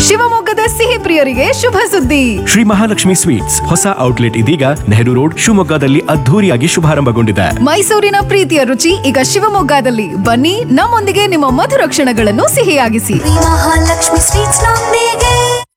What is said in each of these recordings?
ಶಿವಮೊಗ್ಗದ ಸಿಹಿ ಪ್ರಿಯರಿಗೆ ಶುಭ ಸುದ್ದಿ ಶ್ರೀ ಮಹಾಲಕ್ಷ್ಮಿ ಸ್ವೀಟ್ಸ್ ಹೊಸ ಔಟ್ಲೆಟ್ ಇದೀಗ ನೆಹರು ರೋಡ್ ಶಿವಮೊಗ್ಗದಲ್ಲಿ ಅದ್ಧೂರಿಯಾಗಿ ಶುಭಾರಂಭಗೊಂಡಿದೆ ಮೈಸೂರಿನ ಪ್ರೀತಿಯ ರುಚಿ ಈಗ ಶಿವಮೊಗ್ಗದಲ್ಲಿ ಬನ್ನಿ ನಮ್ಮೊಂದಿಗೆ ನಿಮ್ಮ ಮಧುರ ಕ್ಷಣಗಳನ್ನು ಸಿಹಿಯಾಗಿಸಿ ಮಹಾಲಕ್ಷ್ಮಿ ಸ್ವೀಟ್ಸ್ ನೊಂದಿಗೆ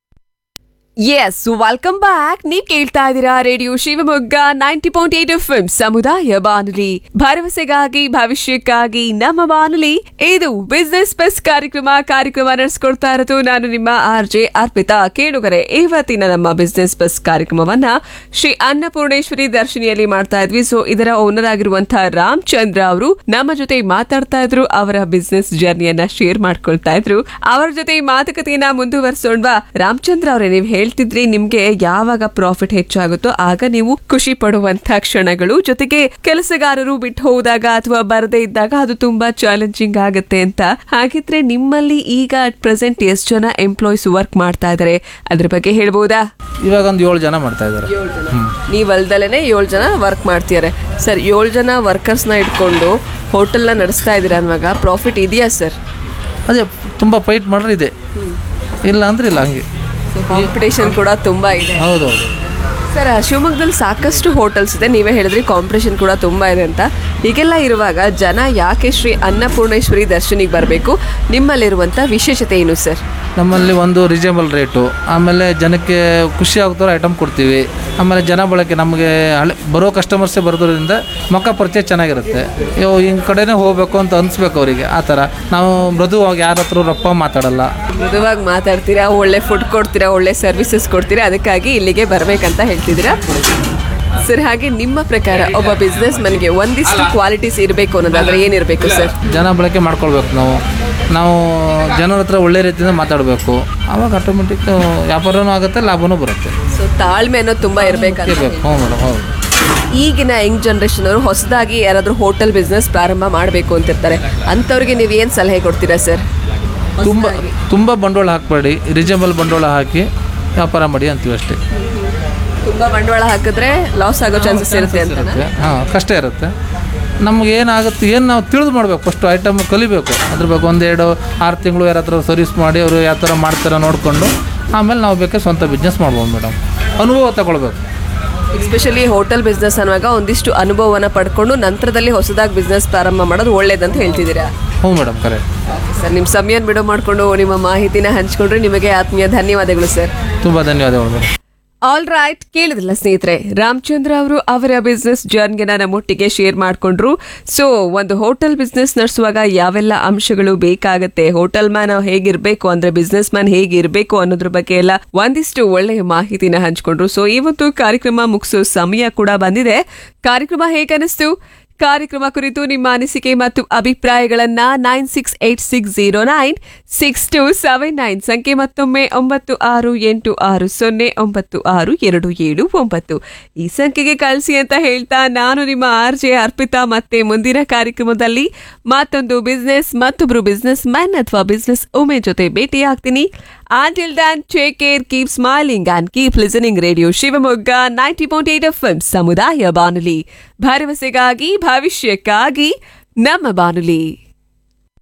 ಎಸ್ ವೆಲ್ಕಮ್ ಬ್ಯಾಕ್ ನೀವ್ ಕೇಳ್ತಾ ಇದ್ದೀರಾ radio Shivamogga ninety point eight F ಸಮುದಾಯ ಬಾನುಲಿ ಭರವಸೆಗಾಗಿ ಭವಿಷ್ಯಕ್ಕಾಗಿ ನಮ್ಮ ಬಾನುಲಿ ಇದು ಬಿಸ್ನೆಸ್ ಬಸ್ ಕಾರ್ಯಕ್ರಮ ಕಾರ್ಯಕ್ರಮ ನಡೆಸ್ಕೊಡ್ತಾ ಇರೋದು ನಾನು ನಿಮ್ಮ ಆರ್ ಜೆ ಅರ್ಪಿತಾ ಕೇಳುಗರೆ ಇವತ್ತಿನ ನಮ್ಮ ಬಿಸ್ನೆಸ್ ಬಸ್ ಕಾರ್ಯಕ್ರಮವನ್ನ ಶ್ರೀ ಅನ್ನಪೂರ್ಣೇಶ್ವರಿ ದರ್ಶಿನಿಯಲ್ಲಿ ಮಾಡ್ತಾ ಇದ್ವಿ ಸೊ ಇದರ ಓನರ್ ಆಗಿರುವಂತಹ ರಾಮಚಂದ್ರ ಅವರು ನಮ್ಮ ಜೊತೆ ಮಾತಾಡ್ತಾ ಇದ್ರು ಅವರ ಬಿಸ್ನೆಸ್ ಜರ್ನಿಯನ್ನ ಶೇರ್ ಮಾಡ್ಕೊಳ್ತಾ ಇದ್ರು ಅವರ ಜೊತೆ ಈ ಮಾತುಕತೆಯನ್ನ ಮುಂದುವರಿಸೋಣವಾ ರಾಮಚಂದ್ರ ಅವರೇ ನೀವು ಹೇಳ್ತಿದ್ರಿ ನಿಮ್ಗೆ ಯಾವಾಗ ಪ್ರಾಫಿಟ್ ಹೆಚ್ಚಾಗುತ್ತೋ ಆಗ ನೀವು ಖುಷಿ ಪಡುವಂತ ಕ್ಷಣಗಳು ಜೊತೆಗೆ ಕೆಲಸಗಾರರು ಬಿಟ್ಟು ಹೋದಾಗ ಅಥವಾ ಬರದೇ ಇದ್ದಾಗ ಅದು ತುಂಬಾ ಚಾಲೆಂಜಿಂಗ್ ಆಗುತ್ತೆ ಅಂತ ಹಾಗಿದ್ರೆ ನಿಮ್ಮಲ್ಲಿ ಈಗ ಅಟ್ ಪ್ರೆಸೆಂಟ್ ಎಷ್ಟು ಜನ ಎಂಪ್ಲಾಯೀಸ್ ವರ್ಕ್ ಮಾಡ್ತಾ ಇದಾರೆ ಅದ್ರ ಬಗ್ಗೆ ಹೇಳ್ಬೋದಾ ಇವಾಗ ಒಂದು ಏಳು ಜನ ಮಾಡ್ತಾ ಇದ್ದಾರೆ ನೀವು ಅಲ್ದಲೇನೆ ಏಳು ಜನ ವರ್ಕ್ ಮಾಡ್ತಿದ್ದಾರೆ ಸರ್ ಏಳು ಜನ ವರ್ಕರ್ಸ್ನ ಇಟ್ಕೊಂಡು ಹೋಟೆಲ್ನ ನಡೆಸ್ತಾ ಇದ್ದೀರಾ ಅನ್ನುವಾಗ ಪ್ರಾಫಿಟ್ ಇದೆಯಾ ಸರ್ ಅದೇ ತುಂಬ ಫೈಟ್ ಮಾಡ್ರೆ ಇದೆ ಇಲ್ಲ ಅಂದ್ರೆ ಇಲ್ಲ ಹಂಗೆ ಕಾಂಪಿಟೇಷನ್ ಕೂಡ ತುಂಬಾ ಇದೆ ಹೌದೌದು ಸರ್ ಶಿವಮೊಗ್ಗದಲ್ಲಿ ಸಾಕಷ್ಟು ಹೋಟೆಲ್ಸ್ ಇದೆ ನೀವೇ ಹೇಳಿದ್ರಿ ಕಾಂಪಿಟೇಷನ್ ಕೂಡ ತುಂಬ ಇದೆ ಅಂತ ಹೀಗೆಲ್ಲ ಇರುವಾಗ ಜನ ಯಾಕೆ ಶ್ರೀ ಅನ್ನಪೂರ್ಣೇಶ್ವರಿ ದರ್ಶನಿಗೆ ಬರಬೇಕು ನಿಮ್ಮಲ್ಲಿರುವಂಥ ವಿಶೇಷತೆ ಏನು ಸರ್ ನಮ್ಮಲ್ಲಿ ಒಂದು ರೀಸನೇಬಲ್ ರೇಟು ಆಮೇಲೆ ಜನಕ್ಕೆ ಖುಷಿ ಆಗ್ತಾರೋ ಐಟಮ್ ಕೊಡ್ತೀವಿ ಆಮೇಲೆ ಜನ ಬಳಕೆ ನಮಗೆ ಹಳೆ ಬರೋ ಕಸ್ಟಮರ್ಸೇ ಬರೋದ್ರಿಂದ ಮುಖ ಪರಿಚಯ ಚೆನ್ನಾಗಿರುತ್ತೆ ಇವು ಹಿಂಗೆ ಕಡೆನೇ ಹೋಗಬೇಕು ಅಂತ ಅನಿಸ್ಬೇಕು ಅವರಿಗೆ ಆ ಥರ ನಾವು ಮೃದುವಾಗಿ ಯಾರ ಹತ್ರ ರಪ್ಪ ಮಾತಾಡಲ್ಲ ಮೃದುವಾಗಿ ಮಾತಾಡ್ತೀರಾ ಒಳ್ಳೆ ಫುಡ್ ಕೊಡ್ತೀರಾ ಒಳ್ಳೆ ಸರ್ವಿಸಸ್ ಕೊಡ್ತೀರಾ ಅದಕ್ಕಾಗಿ ಇಲ್ಲಿಗೆ ಬರಬೇಕಂತ ಹೇಳ್ತಿದ್ದೀರಾ ಸರ್ ಹಾಗೆ ನಿಮ್ಮ ಪ್ರಕಾರ ಒಬ್ಬ ಬಿಸ್ನೆಸ್ ಮನ್ಗೆ ಒಂದಿಷ್ಟು ಕ್ವಾಲಿಟೀಸ್ ಇರಬೇಕು ಅನ್ನೋದಾದ್ರೆ ಏನಿರಬೇಕು ಸರ್ ಜನ ಬಳಕೆ ಮಾಡ್ಕೊಳ್ಬೇಕು ನಾವು ನಾವು ಜನರ ಹತ್ರ ಒಳ್ಳೆ ರೀತಿಯಿಂದ ಮಾತಾಡಬೇಕು ಆವಾಗ ಆಟೋಮೆಟಿಕ್ ವ್ಯಾಪಾರನೂ ಆಗುತ್ತೆ ಲಾಭನೂ ಬರುತ್ತೆ ಸೊ ತಾಳ್ಮೆ ಅನ್ನೋದು ತುಂಬ ಇರಬೇಕಂತ ಇರಬೇಕು ಹ್ಞೂ ಮೇಡಮ್ ಹೌದು ಈಗಿನ ಯಂಗ್ ಜನರೇಷನ್ ಅವರು ಹೊಸದಾಗಿ ಯಾರಾದರೂ ಹೋಟೆಲ್ ಬಿಸ್ನೆಸ್ ಪ್ರಾರಂಭ ಮಾಡಬೇಕು ಅಂತಿರ್ತಾರೆ ಅಂಥವ್ರಿಗೆ ನೀವು ಏನು ಸಲಹೆ ಕೊಡ್ತೀರಾ ಸರ್ ತುಂಬ ತುಂಬ ಬಂಡವಾಳ ಹಾಕಬೇಡಿ ರೀಸನೇಬಲ್ ಬಂಡವಾಳ ಹಾಕಿ ವ್ಯಾಪಾರ ಮಾಡಿ ಅಂತೀವಿ ಅಷ್ಟೇ ತುಂಬ ಬಂಡವಾಳ ಹಾಕಿದ್ರೆ ಲಾಸ್ ಆಗೋ ಚಾನ್ಸಸ್ ಇರುತ್ತೆ ಅಂತ ಇರುತ್ತೆ ಹಾಂ ಕಷ್ಟ ಇರುತ್ತೆ ನಮ್ಗೆ ಏನಾಗುತ್ತೆ ಏನು ನಾವು ತಿಳಿದು ಮಾಡಬೇಕು ಫಸ್ಟು ಐಟಮ್ ಕಲಿಬೇಕು ಅದ್ರ ಬಗ್ಗೆ ಒಂದೆರಡು ಆರು ತಿಂಗಳು ಯಾರ ಹತ್ರ ಸರ್ವಿಸ್ ಮಾಡಿ ಅವರು ಯಾವ ಥರ ಮಾಡ್ತಾರೋ ನೋಡಿಕೊಂಡು ಆಮೇಲೆ ನಾವು ಬೇಕಾದ್ರೆ ಸ್ವಂತ ಬಿಸ್ನೆಸ್ ಮಾಡ್ಬೋದು ಮೇಡಮ್ ಅನುಭವ ತಗೊಳ್ಬೇಕು ಎಸ್ಪೆಷಲಿ ಹೋಟೆಲ್ ಬಿಸ್ನೆಸ್ ಅನ್ನುವಾಗ ಒಂದಿಷ್ಟು ಅನುಭವನ ಪಡ್ಕೊಂಡು ನಂತರದಲ್ಲಿ ಹೊಸದಾಗಿ ಬಿಸ್ನೆಸ್ ಪ್ರಾರಂಭ ಮಾಡೋದು ಒಳ್ಳೇದಂತ ಹೇಳ್ತಿದ್ದೀರಾ ಹ್ಞೂ ಮೇಡಮ್ ಕರೆಕ್ಟ್ ಸರ್ ನಿಮ್ಮ ಸಮಯ ಬಿಡೋ ಮಾಡಿಕೊಂಡು ನಿಮ್ಮ ಮಾಹಿತಿನ ಹಂಚ್ಕೊಂಡ್ರೆ ನಿಮಗೆ ಆತ್ಮೀಯ ಧನ್ಯವಾದಗಳು ಸರ್ ತುಂಬ ಧನ್ಯವಾದಗಳು ಮೇಡಮ್ ಆಲ್ ರೈಟ್ ಕೇಳಿದ್ರಲ್ಲ ಸ್ನೇಹಿತರೆ ರಾಮಚಂದ್ರ ಅವರು ಅವರ ಬಿಸ್ನೆಸ್ ಜರ್ನಿಗೆ ನಮ್ಮೊಟ್ಟಿಗೆ ಶೇರ್ ಮಾಡ್ಕೊಂಡ್ರು ಸೊ ಒಂದು ಹೋಟೆಲ್ ಬಿಸ್ನೆಸ್ ನಡೆಸುವಾಗ ಯಾವೆಲ್ಲ ಅಂಶಗಳು ಬೇಕಾಗತ್ತೆ ಹೋಟೆಲ್ ಮ್ಯಾನ್ ಹೇಗಿರ್ಬೇಕು ಅಂದ್ರೆ ಬಿಸ್ನೆಸ್ ಮ್ಯಾನ್ ಹೇಗಿರ್ಬೇಕು ಅನ್ನೋದ್ರ ಬಗ್ಗೆ ಎಲ್ಲ ಒಂದಿಷ್ಟು ಒಳ್ಳೆಯ ಮಾಹಿತಿನ ಹಂಚ್ಕೊಂಡ್ರು ಸೊ ಇವತ್ತು ಕಾರ್ಯಕ್ರಮ ಮುಗಿಸೋ ಸಮಯ ಕೂಡ ಬಂದಿದೆ ಕಾರ್ಯಕ್ರಮ ಹೇಗನಿಸ್ತು ಕಾರ್ಯಕ್ರಮ ಕುರಿತು ನಿಮ್ಮ ಅನಿಸಿಕೆ ಮತ್ತು ಅಭಿಪ್ರಾಯಗಳನ್ನ nine six eight six zero nine six two seven nine ಸಂಖ್ಯೆ ಮತ್ತೊಮ್ಮೆ ಒಂಬತ್ತು ಆರು ಎಂಟು ಆರು ಸೊನ್ನೆ ಒಂಬತ್ತು ಆರು ಎರಡು ಏಳು ಒಂಬತ್ತು ಈ ಸಂಖ್ಯೆಗೆ ಕಳಿಸಿ ಅಂತ ಹೇಳ್ತಾ ನಾನು ನಿಮ್ಮ ಆರ್ ಜೆ ಅರ್ಪಿತಾ ಮತ್ತೆ ಮುಂದಿನ ಕಾರ್ಯಕ್ರಮದಲ್ಲಿ ಮತ್ತೊಂದು ಬಿಸ್ನೆಸ್ ಮತ್ತೊಬ್ರು ಬಿಸ್ನೆಸ್ ಮ್ಯಾನ್ ಅಥವಾ ಬಿಸ್ನೆಸ್ ಉಮೆ ಜೊತೆ ಭೇಟಿ ಆಗ್ತೀನಿ Until then, take care, keep smiling and keep listening Radio Shivamogga ninety point eight F ಸಮುದಾಯ ಬಾನುಲಿ ಭರವಸೆಗಾಗಿ ಭವಿಷ್ಯಕ್ಕಾಗಿ ನಮ್ಮ ಬಾನುಲಿ